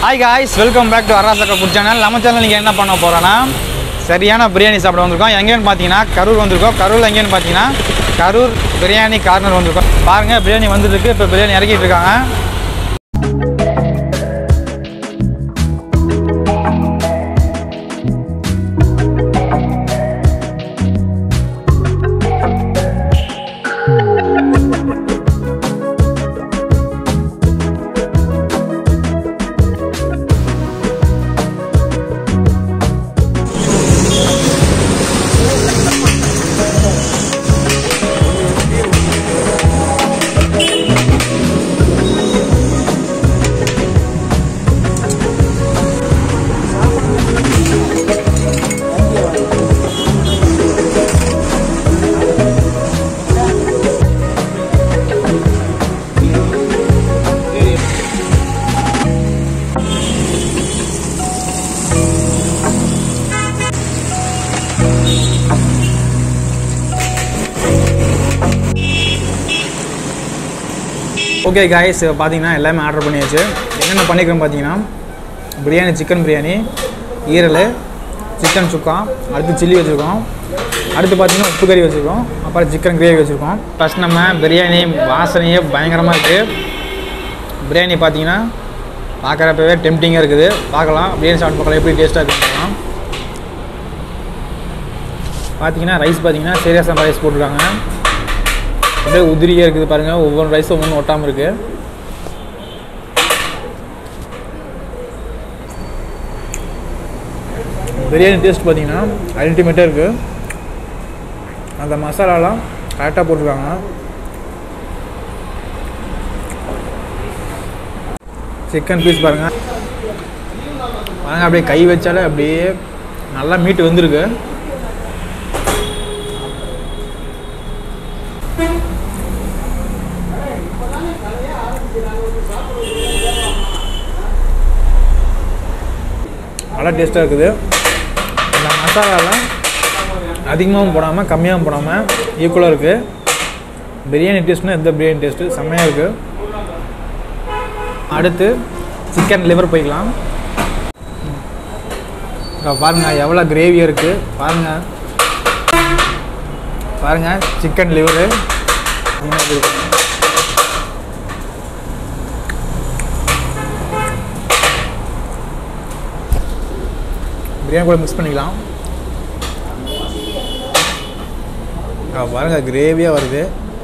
Hi guys welcome back to அராசக்கா food channel நம்ம channel நீங்கள் என்ன பண்ண போகிறோன்னா சரியான பிரியாணி சாப்பிட வந்திருக்கோம் எங்கேன்னு பார்த்தீங்கன்னா கரூர் வந்திருக்கோம் கரூர் எங்கேன்னு பார்த்தீங்கன்னா கரூர் பிரியாணி கார்னர் வந்திருக்கோம் பாருங்கள் பிரியாணி வந்துருக்கு இப்போ பிரியாணி இறக்கிட்டு இருக்காங்க ஓகே காய்ஸ் பார்த்தீங்கன்னா எல்லாமே ஆர்டர் பண்ணியாச்சு என்னென்ன பண்ணிக்கிறோம் பார்த்தீங்கன்னா பிரியாணி சிக்கன் பிரியாணி ஈரல் சிக்கன் சுக்கா அடுத்து சில்லி வச்சுருக்கோம் அடுத்து பார்த்தீங்கன்னா உப்பு கறி வச்சுருக்கோம் அப்புறம் சிக்கன் கிரேவி வச்சுருக்கோம் ஃபஸ்ட் நம்ம பிரியாணி வாசனையே பயங்கரமாக இருக்குது பிரியாணி பார்த்தீங்கன்னா பார்க்குறப்பவே டெம்டிங்காக இருக்குது பார்க்கலாம் பிரியாணி சாப்பிட்டு பார்க்கலாம் எப்படி டேஸ்ட்டாக இருக்குன்னு பார்க்கலாம் பார்த்தீங்கன்னா ரைஸ் பார்த்தீங்கன்னா சீரியஸான ரைஸ் போட்டிருக்காங்க அப்படியே உதிரியாக இருக்குது பாருங்கள் ஒவ்வொரு ரைஸும் ஒன்றும் ஒட்டாமல் இருக்குது பிரியாணி டேஸ்ட் பார்த்தீங்கன்னா அல்டிமேட்டாக இருக்குது அந்த மசாலாலாம் கரெக்டாக போட்டிருக்காங்க சிக்கன் பீஸ் பாருங்கள் பாருங்கள் அப்படியே கை வச்சாலே அப்படியே நல்லா மீட் வந்திருக்கு நல்லா டேஸ்ட்டாக இருக்குது இந்த மசாலாலாம் அதிகமாகவும் போடாமல் கம்மியாகவும் போடாமல் ஈக்குவலாக இருக்குது பிரியாணி டேஸ்ட்னா எந்த பிரியாணி டேஸ்ட்டு செம்மையாக இருக்குது அடுத்து சிக்கன் லிவர் போய்க்கலாம் இங்க பாருங்க எவ்வளோ கிரேவியாக இருக்குது பாருங்கள் பாருங்கள் சிக்கன் லிவரு பிரியாணி கூட மிக்ஸ் பண்ணிக்கலாம் ஆ, பாருங்க கிரேவியாக வருது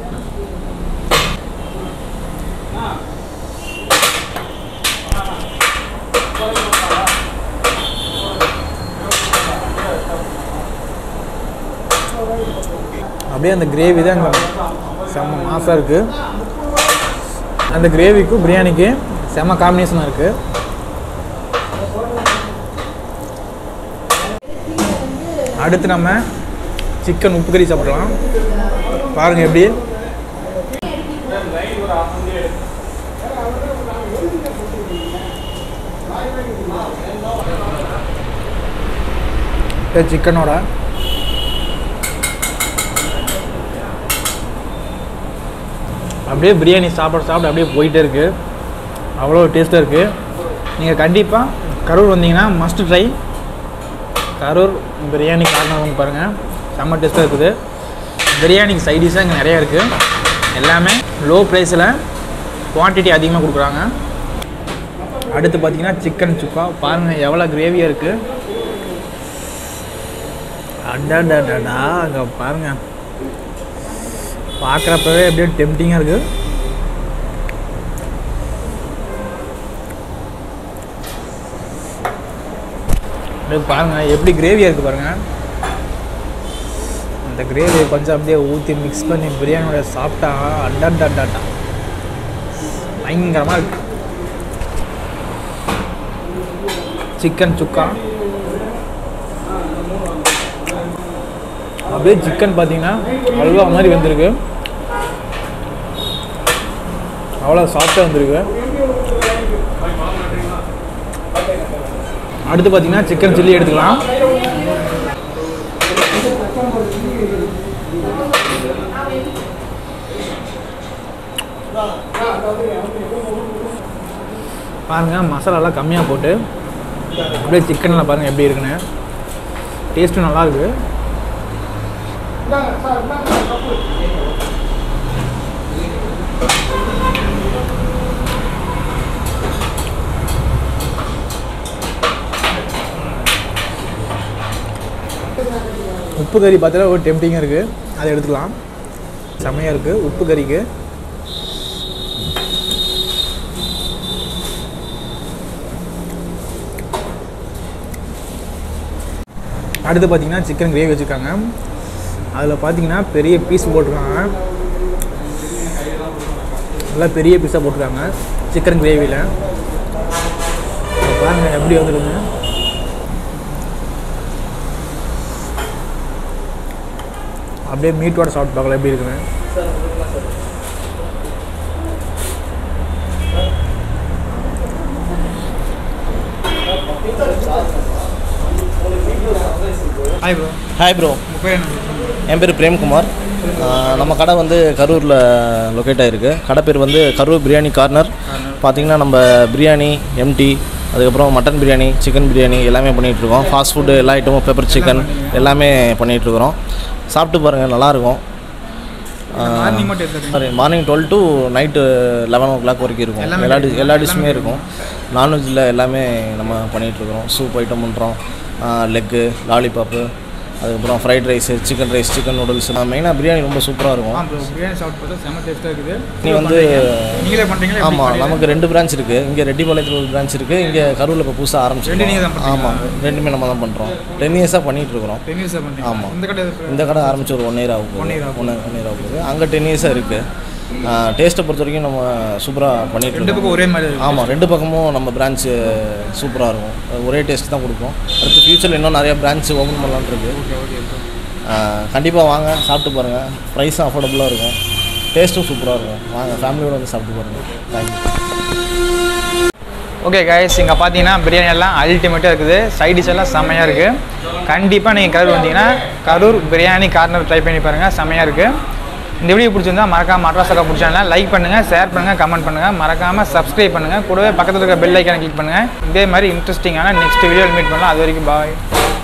அப்படியே அந்த கிரேவி தான் இங்க செம்ம மாசாக இருக்குது அந்த கிரேவிக்கும் பிரியாணிக்கு செம்ம காம்பினேஷனாக இருக்குது அடுத்து நம்ம சிக்கன் உப்பு கறி சாப்பிடலாம் பாருங்கள் எப்படி இது சிக்கனோட அப்படியே பிரியாணி சாப்பிட சாப்பிட அப்படியே போயிட்டே இருக்குது அவ்வளோ டேஸ்ட்டாக இருக்குது நீங்கள் கண்டிப்பாக கரூர் வந்தீங்கன்னா must try Karur biryani corner வந்து பாருங்கள் செம்ம டேஸ்ட்டாக இருக்குது பிரியாணிக்கு சைடிஷாக இங்கே நிறையா இருக்குது எல்லாமே லோ ப்ரைஸில் குவான்டிட்டி அதிகமாக கொடுக்குறாங்க அடுத்து பார்த்தீங்கன்னா சிக்கன் சுக்கா பாருங்கள் எவ்வளோ கிரேவியாக இருக்குது அடாடாடாடா அங்கே பாருங்கள் பார்க்குறப்பவே அப்படியே டெம்டிங்காக இருக்குது அப்படியே பாருங்கள் எப்படி கிரேவியாக இருக்குது பாருங்கள் அந்த கிரேவியை கொஞ்சம் அப்படியே ஊற்றி மிக்ஸ் பண்ணி பிரியாணியோட சாப்பிட்டா அடாடாடாடா பயங்கரமாக இருக்கு சிக்கன் சுக்கா அப்படியே சிக்கன் பார்த்தீங்கன்னா அல்வா மாதிரி வந்திருக்கு அவ்வளோ சாஃப்டாக வந்திருக்கு அடுத்து பார்த்தீங்கன்னா சிக்கன் சில்லி எடுத்துக்கலாம் பாருங்கள் மசாலாலாம் கம்மியாக போட்டு அப்படியே சிக்கனில் பாருங்கள் எப்படி இருக்குன்னு டேஸ்ட்டும் நல்லா இருக்கு உப்பு கறி பார்த்தா ஒரு டெம்டிங்காக இருக்குது அதை எடுத்துக்கலாம் செம்மையாக இருக்குது உப்பு கறிக்கு அடுத்து பார்த்தீங்கன்னா சிக்கன் கிரேவி வச்சுருக்காங்க அதில் பார்த்தீங்கன்னா பெரிய பீஸ் போட்டிருக்காங்க நல்லா பெரிய பீஸாக போட்டிருக்காங்க சிக்கன் கிரேவியில் பாருங்கள் எப்படி வந்துடுங்க அப்படியே மீட்டோட சாப்பிட்டு பார்க்கலாம் எப்படி இருக்குன்னு ஹாய் ப்ரோ ஹாய் ப்ரோ உங்கள் பேர் என்ன என் பேர் பிரேம்குமார் ஆஹ் நம்ம கடை வந்து கரூரில் லொக்கேட் ஆகிருக்கு கடை பேர் வந்து கரூர் பிரியாணி கார்னர் பார்த்தீங்கன்னா நம்ம பிரியாணி எம்டி அதுக்கப்புறம் மட்டன் பிரியாணி சிக்கன் பிரியாணி எல்லாமே பண்ணிகிட்ருக்கோம் ஃபாஸ்ட் ஃபுட்டு எல்லா ஐட்டமும் பெப்பர் சிக்கன் எல்லாமே பண்ணிகிட்ருக்குறோம் சாப்பிட்டு பாருங்கள் நல்லாயிருக்கும் மார்னிங் மட்டும் எடுத்துருக்கீங்க sorry morning twelve to night eleven o'clock வரைக்கும் இருக்கும் எல்லாமே எல்லா டி எல்லா டிஷ்ஷுமே இருக்கும் நான்வெஜ்ஜில் எல்லாமே நம்ம பண்ணிகிட்ருக்குறோம் சூப் ஐட்டம் பண்ணுறோம் லெக்கு லாலிபாப்பு அதுக்கப்புறம் fried rice chicken rice chicken noodles மெயினாக பிரியாணி ரொம்ப சூப்பராக ஆ இருக்கும் ப்ரோ பிரியாணி சாப்பிட்டு பார்த்தா செம்ம டேஸ்ட்டாக இருக்குது நீ வந்து நீங்களே பண்ணுறீங்களா ஆமாம் நமக்கு ரெண்டு பிரான்ச் இருக்குது இங்கே ரெட்டிபாளையத்தில் ஒரு பிரான்ச் இருக்குது இங்கே கரூரில் இப்போ புதுசாக ரெண்டு நீங்க தான் ஆரம்பிச்சிருக்கோம் பண்றீங்களா? ஆமாம் ரெண்டுமே நம்ம தான் பண்ணுறோம் டென் இயர்ஸாக பண்ணிகிட்ருக்குறோம் டென் இயர்ஸாக பண்ணுறீங்க ஆமாம். இந்த கடை எது- இந்த கடை ஆரம்பிச்சு ஒரு ஒன் இயர் ஆகும் One year ஆகும். ஒன் ஒன் இயர் ஆகுது அங்கே டென் இயர்ஸாக இருக்குது டேஸ்ட்டை பொறுத்த வரைக்கும் நம்ம சூப்பராக பண்ணிட்டு ரெண்டு பக்கம் இருக்கோம் ஒரே மாதிரி இருக்கு ஆமாம் ரெண்டு பக்கமும் நம்ம பிரான்ச்சு சூப்பராக இருக்கும் அது ஒரே டேஸ்ட் தான் கொடுப்போம் அடுத்து ஃப்யூச்சரில் இன்னும் நிறைய பிரான்ச் ஓப்பன் பண்ணலான்னு இருக்கு ஓகே ஓகே ப்ரோ கண்டிப்பாக வாங்க சாப்பிட்டு பாருங்கள் ப்ரைஸும் அஃபோர்டபுளாக இருக்கும் டேஸ்ட்டும் சூப்பராக இருக்கும் வாங்க ஃபேமிலியோட வந்து சாப்பிட்டு பாருங்கள் தேங்க்யூ ஓகே கைஸ் இங்கே பார்த்தீங்கன்னா பிரியாணி எல்லாம் அல்டிமேட்டாக இருக்குது சைட் டிஷ் எல்லாம் செம்மையாக இருக்குது கண்டிப்பாக நீங்கள் கரூர் வந்தீங்கன்னா கரூர் பிரியாணி கார்னர் ட்ரை பண்ணி பாருங்கள் செம்மையாக இருக்குது இந்த வீடியோ பிடிச்சிருந்தா மறக்காம மட்ராசக்கா பிடிச்சாங்கன்னா லைக் பண்ணுங்கள் ஷேர் பண்ணுங்கள் கமெண்ட் பண்ணுங்கள் மறக்காமல் சப்ஸ்கிரைப் பண்ணுங்கள் கூடவே பக்கத்தில் இருக்க பெல் ஐக்கானை கிளிக் பண்ணுங்கள் இதே மாதிரி இன்ட்ரெஸ்டிங்கான நெக்ஸ்ட் வீடியோவில் மீட் பண்ணலாம் அது வரைக்கும் பாய்